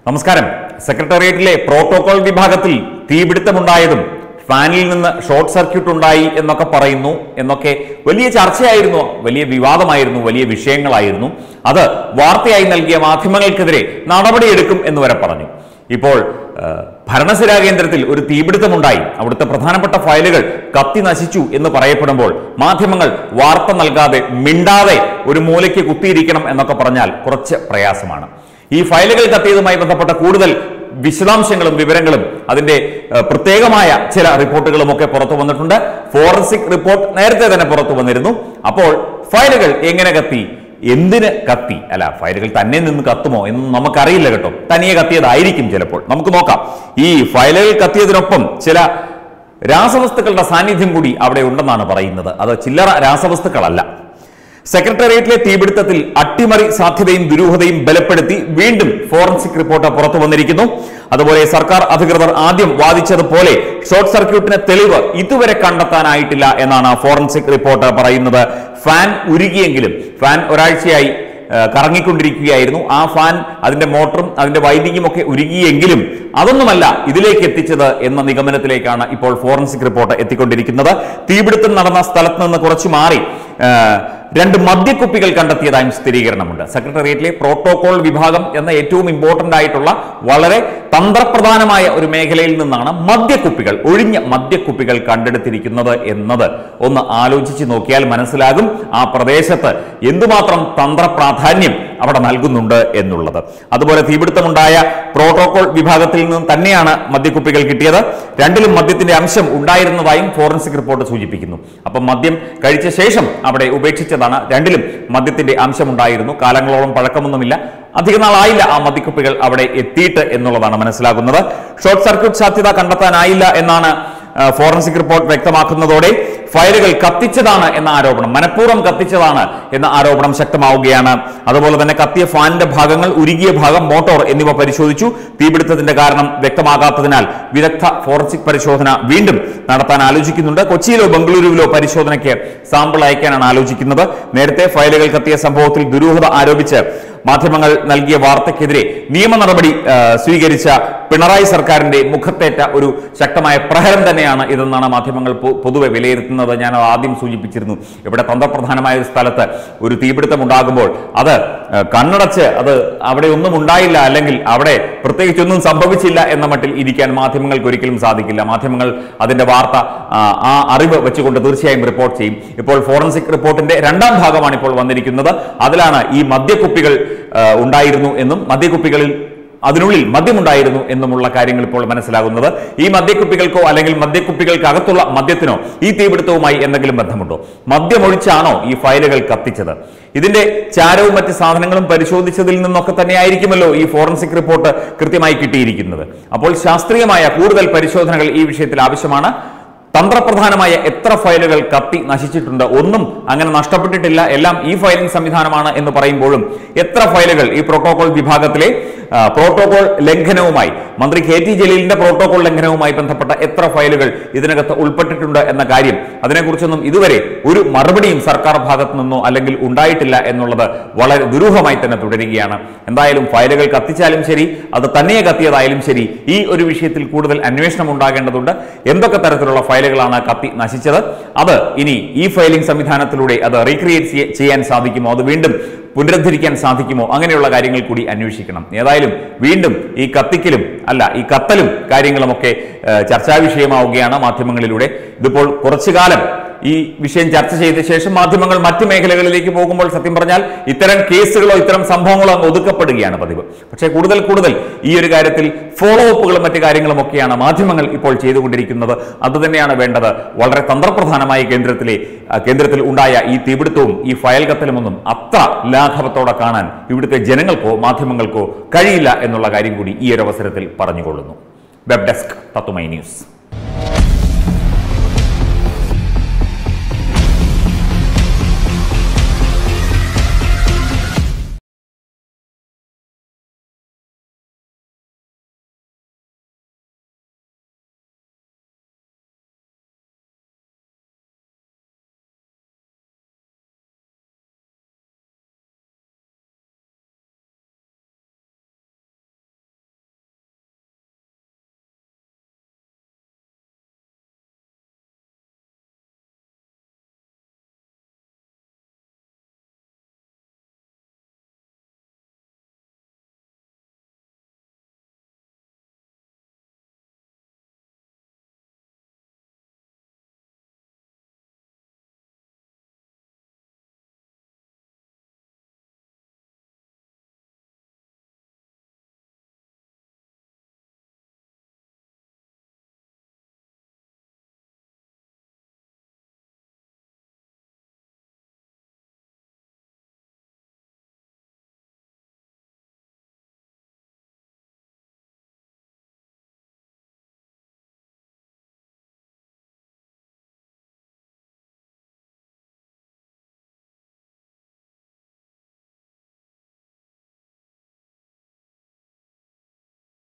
നമസ്കാരം സെക്രട്ടേറിയറ്റിലെ പ്രോട്ടോകോൾ വിഭാഗത്തിൽ തീപിടുത്തമുണ്ടായതും ഫാനിൽ നിന്ന് ഷോർട്ട് സർക്യൂട്ട് ഉണ്ടായി എന്നൊക്കെ പറയുന്നു എന്നൊക്കെ വലിയ ചർച്ചയായിരുന്നു വലിയ വിവാദമായിരുന്നു വലിയ വിഷയങ്ങളായിരുന്നു അത് വാർത്തയായി നൽകിയ മാധ്യമങ്ങൾക്കെതിരെ നടപടിയെടുക്കും എന്ന് വരെ പറഞ്ഞു ഇപ്പോൾ ആ, ഭരണസിരാ കേന്ദ്രത്തിൽ ഒരു തീപിടുത്തമുണ്ടായി അവിടുത്തെ പ്രധാനപ്പെട്ട ഫയലുകൾ കത്തി നശിച്ചു എന്ന് പറയപ്പെടുമ്പോൾ മാധ്യമങ്ങൾ വാർത്ത നൽകാതെ മിണ്ടാതെ ഒരു മൂലയ്ക്ക് കുത്തിയിരിക്കണം എന്നൊക്കെ പറഞ്ഞാൽ കുറച്ച് പ്രയാസമാണ് ഈ ഫയലുകൾ കത്തിയതുമായി ബന്ധപ്പെട്ട കൂടുതൽ വിശദാംശങ്ങളും വിവരങ്ങളും അതിന്റെ ഏഹ്, പ്രത്യേകമായ ചില റിപ്പോർട്ടുകളും ഒക്കെ പുറത്തു വന്നിട്ടുണ്ട് ഫോറൻസിക് റിപ്പോർട്ട് നേരത്തെ തന്നെ പുറത്തു വന്നിരുന്നു അപ്പോൾ ഫയലുകൾ എങ്ങനെ കത്തി എന്തിന് കത്തി അല്ല ഫയലുകൾ തന്നെ നിന്ന് കത്തുമോ എന്നൊന്നും നമുക്കറിയില്ല കേട്ടോ തനിയെ കത്തിയതായിരിക്കും ചിലപ്പോൾ നമുക്ക് നോക്കാം ഈ ഫയലുകൾ കത്തിയതിനൊപ്പം ചില രാസവസ്തുക്കളുടെ സാന്നിധ്യം കൂടി അവിടെ ഉണ്ടെന്നാണ് പറയുന്നത് അത് ചില്ലറ രാസവസ്തുക്കളല്ല സെക്രട്ടേറിയറ്റിലെ തീപിടുത്തത്തിൽ അട്ടിമറി സാധ്യതയും ദുരൂഹതയും ബലപ്പെടുത്തി വീണ്ടും ഫോറൻസിക് റിപ്പോർട്ട് പുറത്തു വന്നിരിക്കുന്നു അതുപോലെ സർക്കാർ അധികൃതർ ആദ്യം വാദിച്ചതുപോലെ ഷോർട്ട് സർക്യൂട്ടിന് തെളിവ് ഇതുവരെ കണ്ടെത്താനായിട്ടില്ല എന്നാണ് ഫോറൻസിക് റിപ്പോർട്ട് പറയുന്നത് ഫാൻ ഉരുകിയെങ്കിലും ഫാൻ ഒരാഴ്ചയായി ഏഹ് കറങ്ങിക്കൊണ്ടിരിക്കുകയായിരുന്നു ആ ഫാൻ അതിന്റെ മോട്ടറും അതിന്റെ വൈദ്യുതിയും ഒക്കെ ഉരുകിയെങ്കിലും അതൊന്നുമല്ല ഇതിലേക്ക് എത്തിച്ചത് എന്ന നിഗമനത്തിലേക്കാണ് ഇപ്പോൾ ഫോറൻസിക് റിപ്പോർട്ട് എത്തിക്കൊണ്ടിരിക്കുന്നത് തീപിടുത്തം നടന്ന സ്ഥലത്ത് നിന്ന് കുറച്ചു മാറി ഏഹ് രണ്ട് മദ്യക്കുപ്പികൾ കണ്ടെത്തിയതായും സ്ഥിരീകരണമുണ്ട് സെക്രട്ടേറിയറ്റിലെ പ്രോട്ടോകോൾ വിഭാഗം എന്ന ഏറ്റവും ഇമ്പോർട്ടന്റ് ആയിട്ടുള്ള വളരെ തന്ത്രപ്രധാനമായ ഒരു മേഖലയിൽ നിന്നാണ് മദ്യക്കുപ്പികൾ ഒഴിഞ്ഞ മദ്യക്കുപ്പികൾ കണ്ടെടുത്തിരിക്കുന്നത് എന്നത് ഒന്ന് ആലോചിച്ച് നോക്കിയാൽ മനസ്സിലാകും ആ പ്രദേശത്ത് എന്തുമാത്രം തന്ത്രപ്രാധാന്യം അവിടെ നൽകുന്നുണ്ട് എന്നുള്ളത് അതുപോലെ തീപിടുത്തമുണ്ടായ പ്രോട്ടോകോൾ വിഭാഗത്തിൽ നിന്ന് തന്നെയാണ് മദ്യക്കുപ്പികൾ കിട്ടിയത് രണ്ടിലും മദ്യത്തിന്റെ അംശം ഉണ്ടായിരുന്നതായും ഫോറൻസിക് റിപ്പോർട്ട് സൂചിപ്പിക്കുന്നു അപ്പം മദ്യം കഴിച്ച ശേഷം അവിടെ ഉപേക്ഷിച്ചതാണ് രണ്ടിലും മദ്യത്തിന്റെ അംശം ഉണ്ടായിരുന്നു കാലങ്ങളോളം പഴക്കമൊന്നുമില്ല അധിക നാളായില്ല ആ മദ്യക്കുപ്പികൾ അവിടെ എത്തിയിട്ട് എന്നുള്ളതാണ് മനസ്സിലാകുന്നത് ഷോർട്ട് സർക്യൂട്ട് സാധ്യത കണ്ടെത്താനായില്ല എന്നാണ് ആ, ഫോറൻസിക് റിപ്പോർട്ട് വ്യക്തമാക്കുന്നതോടെ ഫയലുകൾ കത്തിച്ചതാണ് എന്ന ആരോപണം മനഃപൂർവ്വം കത്തിച്ചതാണ് എന്ന ആരോപണം ശക്തമാവുകയാണ് അതുപോലെ തന്നെ കത്തിയ ഫാനിന്റെ ഭാഗങ്ങൾ ഉരുകിയ ഭാഗം മോട്ടോർ എന്നിവ പരിശോധിച്ചു തീപിടുത്തത്തിന്റെ കാരണം വ്യക്തമാകാത്തതിനാൽ വിദഗ്ധ ഫോറൻസിക് പരിശോധന വീണ്ടും നടത്താൻ ആലോചിക്കുന്നുണ്ട് കൊച്ചിയിലോ ബംഗളൂരുവിലോ പരിശോധനയ്ക്ക് സാമ്പിൾ അയക്കാനാണ് ആലോചിക്കുന്നത് നേരത്തെ ഫയലുകൾ കത്തിയ സംഭവത്തിൽ ദുരൂഹത ആരോപിച്ച് മാധ്യമങ്ങൾ നൽകിയ വാർത്തയ്ക്കെതിരെ നിയമ നടപടി ആ, സ്വീകരിച്ച പിണറായി സർക്കാരിന്റെ മുഖത്തേറ്റ ഒരു ശക്തമായ പ്രഹരം തന്നെയാണ് ഇതെന്നാണ് മാധ്യമങ്ങൾ പൊ- പൊതുവെ വിലയിരുത്തുന്നത് ഞാൻ അത് ആദ്യം സൂചിപ്പിച്ചിരുന്നു ഇവിടെ തന്ത്രപ്രധാനമായ ഒരു സ്ഥലത്ത് ഒരു തീപിടുത്തം ഉണ്ടാകുമ്പോൾ അത് ആ, കണ്ണടച്ച് അത് അവിടെ ഒന്നും ഉണ്ടായില്ല അല്ലെങ്കിൽ അവിടെ പ്രത്യേകിച്ചൊന്നും സംഭവിച്ചില്ല എന്ന മട്ടിൽ ഇരിക്കാൻ മാധ്യമങ്ങൾക്ക് ഒരിക്കലും സാധിക്കില്ല മാധ്യമങ്ങൾ അതിന്റെ വാർത്ത ആ, ആ അറിവ് വെച്ചുകൊണ്ട് തീർച്ചയായും റിപ്പോർട്ട് ചെയ്യും ഇപ്പോൾ ഫോറൻസിക് റിപ്പോർട്ടിന്റെ രണ്ടാം ഭാഗമാണ് ഇപ്പോൾ വന്നിരിക്കുന്നത് അതിലാണ് ഈ മദ്യക്കുപ്പികൾ ആ, ഉണ്ടായിരുന്നു എന്നും മദ്യക്കുപ്പികളിൽ അതിനുള്ളിൽ മദ്യമുണ്ടായിരുന്നു എന്നുമുള്ള കാര്യങ്ങൾ ഇപ്പോൾ മനസ്സിലാകുന്നത് ഈ മദ്യക്കുപ്പികൾക്കോ അല്ലെങ്കിൽ മദ്യക്കുപ്പികൾക്കകത്തുള്ള മദ്യത്തിനോ ഈ തീപിടുത്തവുമായി എന്തെങ്കിലും ബന്ധമുണ്ടോ മദ്യമൊഴിച്ചാണോ ഈ ഫയലുകൾ കത്തിച്ചത് ഇതിന്റെ ചാരവും മറ്റ് സാധനങ്ങളും പരിശോധിച്ചതിൽ നിന്നൊക്കെ തന്നെയായിരിക്കുമല്ലോ ഈ ഫോറൻസിക് റിപ്പോർട്ട് കൃത്യമായി കിട്ടിയിരിക്കുന്നത് അപ്പോൾ ശാസ്ത്രീയമായ കൂടുതൽ പരിശോധനകൾ ഈ വിഷയത്തിൽ ആവശ്യമാണ് തന്ത്രപ്രധാനമായ എത്ര ഫയലുകൾ കത്തി നശിച്ചിട്ടുണ്ട് ഒന്നും അങ്ങനെ നഷ്ടപ്പെട്ടിട്ടില്ല എല്ലാം ഈ ഫയലിംഗ് സംവിധാനമാണ് എന്ന് പറയുമ്പോഴും എത്ര ഫയലുകൾ ഈ പ്രോട്ടോകോൾ വിഭാഗത്തിലെ ആ, പ്രോട്ടോകോൾ ലംഘനവുമായി മന്ത്രി കെ ടി ജലീലിന്റെ പ്രോട്ടോകോൾ ലംഘനവുമായി ബന്ധപ്പെട്ട എത്ര ഫയലുകൾ ഇതിനകത്ത് ഉൾപ്പെട്ടിട്ടുണ്ട് എന്ന കാര്യം അതിനെക്കുറിച്ചൊന്നും ഇതുവരെ ഒരു മറുപടിയും സർക്കാർ ഭാഗത്തു നിന്നോ അല്ലെങ്കിൽ ഉണ്ടായിട്ടില്ല എന്നുള്ളത് വളരെ ദുരൂഹമായി തന്നെ തുടരുകയാണ് എന്തായാലും ഫയലുകൾ കത്തിച്ചാലും ശരി അത് തന്നെയെ കത്തിയതായാലും ശരി ഈ ഒരു വിഷയത്തിൽ കൂടുതൽ അന്വേഷണം ഉണ്ടാകേണ്ടതുണ്ട് എന്തൊക്കെ തരത്തിലുള്ള ഫയലുകളാണ് കത്തി നശിച്ചത് അത് ഇനി ഈ ഫയലിംഗ് സംവിധാനത്തിലൂടെ അത് റീക്രിയേറ്റ് ചെയ്യാൻ സാധിക്കുമോ അത് വീണ്ടും പുനരുദ്ധരിക്കാൻ സാധിക്കുമോ അങ്ങനെയുള്ള കാര്യങ്ങൾ കൂടി അന്വേഷിക്കണം ഏതായാലും വീണ്ടും ഈ കത്തിക്കലും അല്ല ഈ കത്തലും കാര്യങ്ങളുമൊക്കെ ഏഹ്, ചർച്ചാ വിഷയമാവുകയാണ് മാധ്യമങ്ങളിലൂടെ ഇതിപ്പോൾ കുറച്ചു കാലം ഈ വിഷയം ചർച്ച ചെയ്ത ശേഷം മാധ്യമങ്ങൾ മറ്റു മേഖലകളിലേക്ക് പോകുമ്പോൾ സത്യം പറഞ്ഞാൽ ഇത്തരം കേസുകളോ ഇത്തരം സംഭവങ്ങളോ അങ്ങ് ഒതുക്കപ്പെടുകയാണ് പതിവ് പക്ഷേ കൂടുതൽ കൂടുതൽ ഈ ഒരു കാര്യത്തിൽ ഫോളോ അപ്പുകളും മറ്റു കാര്യങ്ങളും ഒക്കെയാണ് മാധ്യമങ്ങൾ ഇപ്പോൾ ചെയ്തുകൊണ്ടിരിക്കുന്നത് അതുതന്നെയാണ് വേണ്ടത് വളരെ തന്ത്രപ്രധാനമായ കേന്ദ്രത്തിലെ ആ, കേന്ദ്രത്തിൽ ഉണ്ടായ ഈ തീപിടുത്തവും ഈ ഫയൽ കത്തലുമൊന്നും അത്ര ലാഘവത്തോടെ കാണാൻ ഇവിടുത്തെ ജനങ്ങൾക്കോ മാധ്യമങ്ങൾക്കോ കഴിയില്ല എന്നുള്ള കാര്യം കൂടി ഈ ഒരു അവസരത്തിൽ പറഞ്ഞുകൊള്ളുന്നു വെബ് ഡെസ്ക് തത്തുമൈ ന്യൂസ്